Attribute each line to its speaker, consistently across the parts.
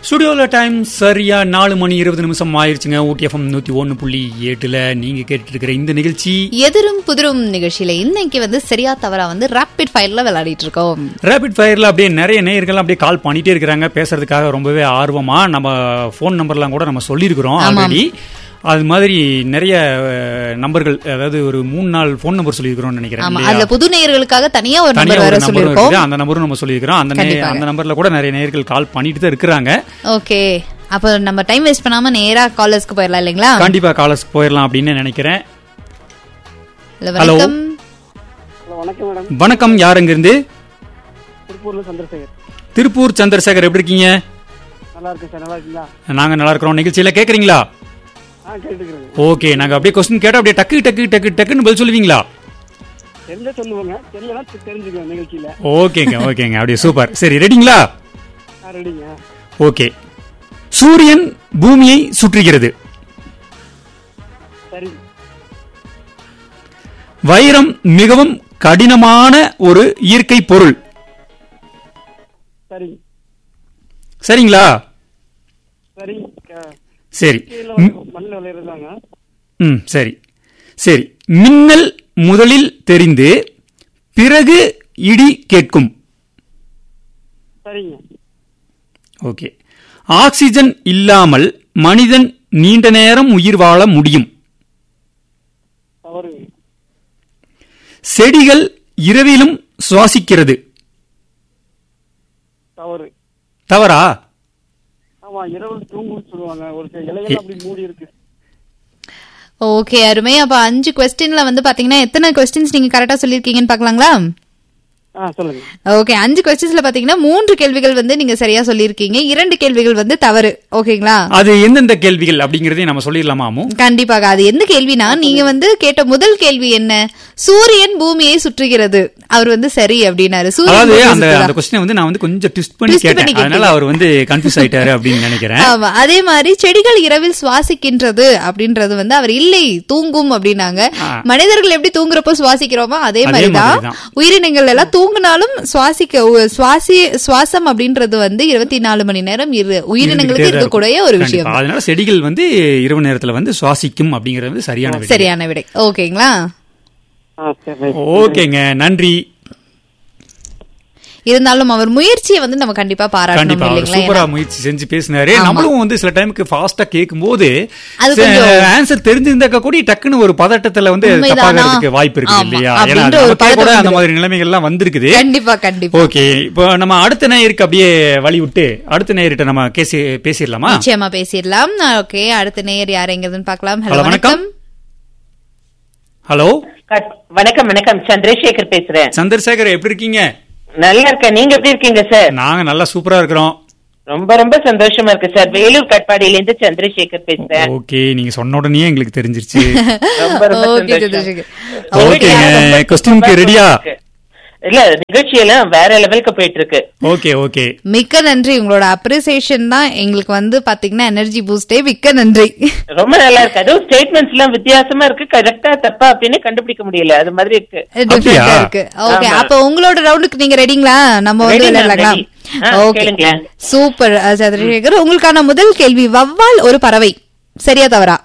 Speaker 1: ஸ்டுடியோல time சரியா நாலு மணி இருபது நிமிஷம் ஆயிருச்சுங்க ஊட்டி எஃப்எம் நூத்தி ஒன்னு புள்ளி எட்டுல நீங்க கேட்டுட்டு இருக்கிற இந்த நிகழ்ச்சி
Speaker 2: எதிரும் புதிரும் நிகழ்ச்சியில இன்னைக்கு வந்து சரியா தவறா வந்து ரேபிட் ஃபயர்ல விளையாடிட்டு இருக்கோம்
Speaker 1: ரேபிட் ஃபயர்ல அப்படியே நிறைய நேயர்கள் அப்படியே கால் பண்ணிட்டே இருக்கிறாங்க பேசுறதுக்காக ரொம்பவே ஆர்வமா நம்ம ஃபோன் நம்பர்லாம் கூட நம்ம சொல்லியிருக்கிறோம் ஆல்ரெடி அது மாதிரி நிறைய அஹ், நம்பர்கள் அதாவது ஒரு மூணு நாள் ஃபோன் நம்பர் சொல்லியிருக்கிறோம்னு நினைக்கிறேன்
Speaker 2: ஆமா
Speaker 1: இல்லையா?
Speaker 2: அதுல புது நேயர்களுக்காக தனியா ஒரு
Speaker 1: தனியா
Speaker 2: நம்பர்
Speaker 1: ஒரு
Speaker 2: வேற
Speaker 1: நம்பரும்
Speaker 2: சொல்லியிருக்கோம்
Speaker 1: இருக்குது அந்த நம்பரும் நம்ம சொல்லியிருக்கிறோம் அந்த நே-
Speaker 2: கண்டிப்பாக.
Speaker 1: அந்த நம்பர்ல கூட நிறைய நேயர்கள் கால் பண்ணிட்டு தான் இருக்கிறாங்க
Speaker 2: ஓகே அப்ப நம்ம டைம் வேஸ்ட் பண்ணாம நேரா காலர்ஸ்க்கு போயிடலாம் இல்லைங்களா
Speaker 1: கண்டிப்பா காலர்ஸ் போயிடலாம் அப்படின்னு நினைக்கிறேன்
Speaker 2: இல்ல,
Speaker 1: Hello.
Speaker 2: வணக்கம்
Speaker 3: ஹலோ வணக்கம் மேடம்
Speaker 1: வணக்கம் யாருங்க இருந்து
Speaker 3: திருப்பூர்ல சந்திரசேகர்
Speaker 1: திருப்பூர் சந்திரசேகர் எப்படி இருக்கீங்க
Speaker 3: நல்லா இருக்கேன் சார் நல்லா இருக்கீங்களா
Speaker 1: நாங்க நல்லா இருக்கிறோம் நிகழ்ச்சியில கேக்குறீங்களா
Speaker 3: ஆ கேட்டுக்கிறேங்க
Speaker 1: ஓகே நாங்க அப்படியே கொஸ்டின் கேட்டா அப்படியே டக்கு டக்கு டக்கு டக்குன்னு பதில் சொல்லுவீங்களா
Speaker 3: தெரிஞ்ச சொல்லுவாங்க தெரியலனா தெ- தெரிஞ்சுக்குவேன் நிகழ்ச்சியில
Speaker 1: ஓகேங்க ஓகேங்க அப்படியே சூப்பர் சரி ரெடிங்களா
Speaker 3: ஆ ரெடிங்க
Speaker 1: ஓகே சூரியன் பூமியை சுற்றுகிறது
Speaker 3: சரி
Speaker 1: வைரம் மிகவும் கடினமான ஒரு இயற்கை பொருள்
Speaker 3: சரி
Speaker 1: சரிங்களா
Speaker 3: சரி க-
Speaker 1: சரி
Speaker 3: கீழே
Speaker 1: ம்,
Speaker 3: மண்ணில் விளையிறதாங்க
Speaker 1: ம் சரி சரி மின்னல் முதலில் தெரிந்து பிறகு இடி கேட்கும்
Speaker 3: சரிங்க
Speaker 1: ஓகே ஆக்சிஜன் இல்லாமல் மனிதன் நீண்ட நேரம் உயிர் வாழ முடியும்
Speaker 3: தவறுங்க
Speaker 1: செடிகள் இரவிலும் சுவாசிக்கிறது
Speaker 3: தவறு
Speaker 1: தவறா
Speaker 3: ஆமா இரவு தூங்குன்னு சொல்லுவாங்க ஒரு சில இலைகள் அப்படி மூடி இருக்கு
Speaker 2: ஓகே அருமை அப்ப அஞ்சு கொஸ்டின்ல வந்து பாத்தீங்கன்னா எத்தனை கொஸ்டின்ஸ் நீங்க கரெக்டா சொல்லிருக்கீங்கன்னு பாக்கலாங்களா
Speaker 3: ஆ சொல்லுங்க
Speaker 2: ஓகே அஞ்சு கொஸ்டின்ஸ்ல பாத்தீங்கன்னா மூன்று கேள்விகள் வந்து நீங்க சரியா சொல்லியிருக்கீங்க இரண்டு கேள்விகள் வந்து தவறு ஓகேங்களா
Speaker 1: அது எந்தெந்த கேள்விகள் அப்படிங்கறதையும் நம்ம சொல்லிடலாமா அம்மு?
Speaker 2: கண்டிப்பாக அது எந்த கேள்வினா நீங்க வந்து கேட்ட முதல் கேள்வி என்ன சூரியன் பூமியை சுற்றுகிறது அவர் வந்து சரி அப்படின்னாரு சூரியன்
Speaker 1: அதாவது
Speaker 2: பூமியை
Speaker 1: அந்த
Speaker 2: சுற்றுதா?
Speaker 1: அந்த கொஸ்டினை வந்து நான் வந்து கொஞ்சம் ட்விஸ்ட் பண்ணி
Speaker 2: Twist பண்ணி
Speaker 1: கேட்டேன் அதனால அவர் வந்து கன்ஃபியூஸ் ஆயிட்டாரு அப்படின்னு நினைக்கிறேன்
Speaker 2: ஆமா அதே மாதிரி செடிகள் இரவில் சுவாசிக்கின்றது அப்படின்றது வந்து அவர் இல்லை தூங்கும் அப்படின்னாங்க
Speaker 1: ஆ.
Speaker 2: மனிதர்கள் எப்படி தூங்குறப்போ சுவாசிக்கிறோமோ அதே
Speaker 1: அதே
Speaker 2: மாதிரிதான்
Speaker 1: மாதிரிதான்.
Speaker 2: உயிரினங்கள் எல்லாம் தூங்கினாலும் சுவாசிக்க உ- சுவாசி சுவாசம் அப்படின்றது வந்து இருபத்தி நாலு மணி நேரம் இரு- உயிரினங்களுக்கு
Speaker 1: இருந்துகிட்டே தான்
Speaker 2: இருக்கக்கூடிய
Speaker 1: இருக்கும்.
Speaker 2: ஒரு விஷயம்
Speaker 1: கண்டிப்பா. அதனால செடிகள் வந்து இரவு நேரத்துல வந்து சுவாசிக்கும் அப்படிங்கறது வந்து சரியான விடை.
Speaker 2: சரியான விடை ஓகேங்களா
Speaker 3: ஆ சரி
Speaker 1: ஓகேங்க நன்றி
Speaker 2: இருந்தாலும் அவர் முயற்சியை வந்து நம்ம கண்டிப்பா பாராட்டணும்
Speaker 1: கண்டிப்பா அவர்
Speaker 2: இல்லைங்களா
Speaker 1: சூப்பரா முயற்சி செஞ்சு பேசினாரு
Speaker 2: ஆமா.
Speaker 1: நம்மளும் வந்து சில டைமுக்கு ஃபாஸ்டா கேட்கும் போது
Speaker 2: அது கொஞ்சம்
Speaker 1: ஆன்சர் தெரிஞ்சிருந்தாக்க கூட டக்குன்னு ஒரு பதட்டத்துல வந்து
Speaker 2: உண்மைதானா?
Speaker 1: தப்பாகிறதுக்கு வாய்ப்பு இருக்கு
Speaker 2: ஆமா.
Speaker 1: இல்லையா
Speaker 2: அப்படின்ற
Speaker 1: ஏன்னா
Speaker 2: ஒரு
Speaker 1: நமக்கே கூட
Speaker 2: பதட்டம்
Speaker 1: அந்த
Speaker 2: வந்துரும்.
Speaker 1: மாதிரி நிலைமைகள் எல்லாம் வந்திருக்குது
Speaker 2: கண்டிப்பா கண்டிப்பா
Speaker 1: ஓகே இப்போ நம்ம அடுத்த நேயருக்கு அப்படியே வழி விட்டு அடுத்த நேயர்கிட்ட நம்ம கேசி பேசிடலாமா
Speaker 2: நிச்சயமா பேசிடலாம் ஓகே அடுத்த நேயர் யாருங்கிறதுன்னு பார்க்கலாம்
Speaker 1: ஹலோ
Speaker 2: ஹலோ
Speaker 1: வணக்கம்
Speaker 2: வணக்கம்
Speaker 1: ஹலோ
Speaker 4: கட்- வணக்கம் வணக்கம் சந்திரசேகர் பேசுறேன்
Speaker 1: சந்திரசேகர் எப்படி இருக்கீங்க
Speaker 4: நல்லா இருக்கேன் நீங்க எப்படி இருக்கீங்க சார்
Speaker 1: நாங்க நல்லா சூப்பரா இருக்கிறோம்
Speaker 4: ரொம்ப ரொம்ப சந்தோஷமா இருக்கு சார் வேலூர் கட்பாடியில இருந்து சந்திரசேகர் பேசுறேன்
Speaker 1: ஓகே நீங்க சொன்ன உடனே எங்களுக்கு தெரிஞ்சிருச்சு
Speaker 4: ரொம்ப ரொம்ப
Speaker 2: ஓகே
Speaker 4: சந்தோஷம்
Speaker 2: சந்திரசேகர்
Speaker 1: ஓகேங்க
Speaker 4: ரொம்ப
Speaker 1: கொஸ்டினுக்கு
Speaker 4: சூப்பரா
Speaker 1: ரெடியா
Speaker 4: இருக்கு. இல்ல நிகழ்ச்சி எல்லாம் வேற லெவலுக்கு போயிட்டு இருக்கு
Speaker 1: ஓகே ஓகே
Speaker 2: மிக்க நன்றி உங்களோட அப்ரிசியேஷன் தான் எங்களுக்கு வந்து பாத்தீங்கன்னா எனர்ஜி பூஸ்டே மிக்க நன்றி
Speaker 4: ரொம்ப நல்லா இருக்கு அதுவும் ஸ்டேட்மெண்ட்ஸ் எல்லாம் வித்தியாசமா இருக்கு கரெக்டா தப்பா அப்படின்னு கண்டுபிடிக்க முடியல அது மாதிரி இருக்கு
Speaker 2: Different ஆ இருக்கு ஓகே
Speaker 4: ஆமா.
Speaker 2: அப்ப உங்களோட ரவுண்டுக்கு நீங்க ரெடிங்களா நம்ம வந்து
Speaker 4: Ready, ma'am,
Speaker 2: விளையாடலாங்களா
Speaker 4: ready. ஆ,
Speaker 2: ஓகே
Speaker 4: கேளுங்களேன்.
Speaker 2: சூப்பர் அஹ், சந்திரசேகர் உங்களுக்கான முதல் கேள்வி வவ்வால் ஒரு பறவை சரியா தவறா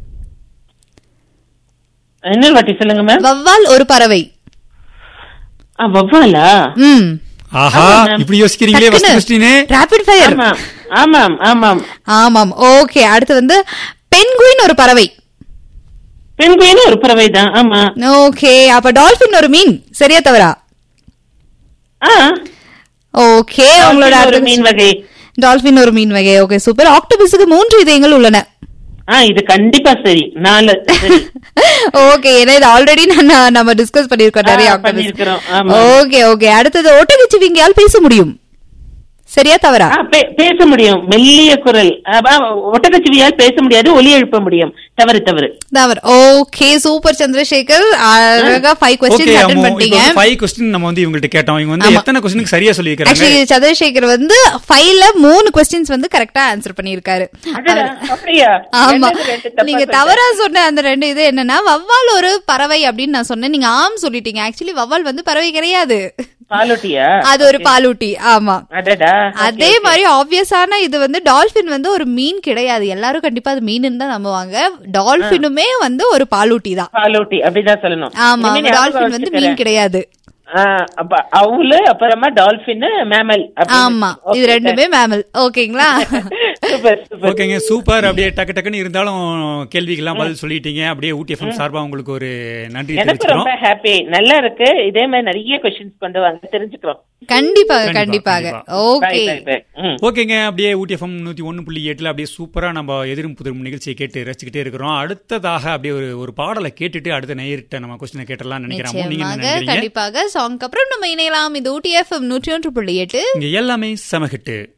Speaker 4: இன்னொரு வாட்டி சொல்லுங்க மேம்
Speaker 2: வவ்வால் ஒரு பறவை
Speaker 4: வவ்வாலா
Speaker 2: ம்
Speaker 1: ஆஹா
Speaker 4: ஆமா, ma'am.
Speaker 1: இப்படி யோசிக்கிறீங்களே ஃபர்ஸ்ட் கொஸ்டின்
Speaker 2: ரேபிட் ஃபயர்
Speaker 4: ஆமாம் ஆமாம் ஆமாம்
Speaker 2: ஆமாம் ஓகே அடுத்து வந்து பென்குயின் ஒரு பறவை
Speaker 4: பெண்குயின்னு ஒரு பறவை தான் ஆமா
Speaker 2: ஓகே அப்ப டால்பின் ஒரு மீன் சரியா தவறா
Speaker 4: ஆ
Speaker 2: ஓகே உங்களோட
Speaker 4: ஒரு
Speaker 2: அடுத்த-
Speaker 4: மீன் வகை
Speaker 2: டால்பின் ஒரு மீன் வகை ஓகே சூப்பர் ஆக்டோபஸுக்கு மூன்று இதயங்கள் உள்ளன
Speaker 4: ஆ இது கண்டிப்பா சரி நாலு சரி.
Speaker 2: ஓகே ஏன்னா இது ஆல்ரெடி நான் நம்ம டிஸ்கஸ் பண்ணிருக்கோம் நிறைய
Speaker 4: ஆ, பண்ணியிருக்கிறோம், ஆமா.
Speaker 2: ஓகே ஓகே அடுத்தது ஒட்டகச்சிவிங்கியால் பேச முடியும் சரியா தவறா
Speaker 4: ஆ, பே- பேச முடியும் மெல்லிய குரல் ஒட்டகச்சிவியால் பேச முடியாது ஒலி எழுப்ப முடியும் தவறு தவறு
Speaker 2: தவறு ஓகே சூப்பர் சந்திரசேகர் அழகா ஃபைவ்
Speaker 1: ஓகே
Speaker 2: கொஸ்டின் அட்டன் பண்ணிட்டீங்க
Speaker 1: ஃபைவ் கொஸ்டின் நம்ம வந்து இவங்கள்ட்ட கேட்டோம் இவங்க வந்து
Speaker 2: ஆமா.
Speaker 1: எத்தனை கொஸ்டினுக்கு சரியா சொல்லியிருக்காங்க
Speaker 2: ஆக்சுவலி சந்திரசேகர் வந்து ஃபைவ்ல மூணு கொஸ்டின்ஸ் வந்து கரெக்டா ஆன்சர் பண்ணிருக்காரு
Speaker 4: அடடா, அப்படியா
Speaker 2: ஆமா
Speaker 4: ரெண்டு, ரெண்டு தப்பா
Speaker 2: நீங்க
Speaker 4: சொல்லிட்டேன்.
Speaker 2: தவறா சொன்ன அந்த ரெண்டு இது என்னன்னா வவ்வால் ஒரு பறவை அப்படின்னு நான் சொன்னேன் நீங்க ஆம் சொல்லிட்டீங்க ஆக்சுவலி வவ்வால் வந்து பறவை கிடையாது
Speaker 4: பாலூட்டியா
Speaker 2: அது ஒரு பாலூட்டி ஆமா
Speaker 4: அடடா
Speaker 2: அதே மாதிரி ஆப்வியஸான இது வந்து டால்பின் வந்து ஒரு மீன் கிடையாது எல்லாரும் கண்டிப்பா அது மீன் தான் நம்புவாங்க டால்பினுமே வந்து ஒரு பாலூட்டி தான்
Speaker 4: பாலூட்டி அப்படிதான் சொல்லணும்
Speaker 2: ஆமா
Speaker 4: இனிமே ஞாபகம்
Speaker 2: டால்பின் வந்து
Speaker 4: வச்சுக்கிறேன்.
Speaker 2: மீன் கிடையாது
Speaker 4: ஆ, அப்ப அவுலு அப்புறமா டால்பின் மேமல்
Speaker 2: ஆமா இது ரெண்டுமே மேமல் ஓகேங்களா
Speaker 4: சூப்பர் சூப்பர்
Speaker 1: ஓகேங்க சூப்பர் அப்படியே டக்கு டக்குன்னு இருந்தாலும் கேள்விக்கெல்லாம் பதில் சொல்லிட்டீங்க அப்படியே ஊட்டி எஃப்எம் சார்பா உங்களுக்கு ஒரு நன்றி
Speaker 4: எனக்கு
Speaker 1: தெரிவிச்சுக்கிறோம்
Speaker 4: ரொம்ப ஹாப்பி நல்லா இருக்கு இதே மாதிரி நிறைய கொஸ்டின்ஸ் கொண்டு வாங்க தெரிஞ்சுக்கிறோம்
Speaker 2: கண்டிப்பாக
Speaker 1: கண்டிப்பா,
Speaker 2: கண்டிப்பாக
Speaker 1: கண்டிப்பா.
Speaker 2: Okay
Speaker 4: Bye, bye, bye. ம்.
Speaker 1: ஓகேங்க அப்படியே ஊட்டி எஃப்எம் நூத்தி ஒன்னு புள்ளி எட்டுல அப்படியே சூப்பரா நம்ம எதிரும் புதிரும் நிகழ்ச்சியை கேட்டு ரசிச்சுக்கிட்டே இருக்கிறோம் அடுத்ததாக அப்படியே ஒரு ஒரு பாடலை கேட்டுட்டு அடுத்த நேயர்கிட்ட நம்ம கொஸ்டினை கேட்டலாம் நினைக்கிறோம் நீங்க என்ன
Speaker 2: நிச்சயமாக
Speaker 1: நினைக்கிறீங்க
Speaker 2: கண்டிப்பாக சாங்க்கு அப்புறம் நம்ம இணையலாம் இது ஊட்டி எஃப்எம் நூற்றி ஒன்று புள்ளி எட்டு
Speaker 1: இங்க எல்லாமே சமகிட்டு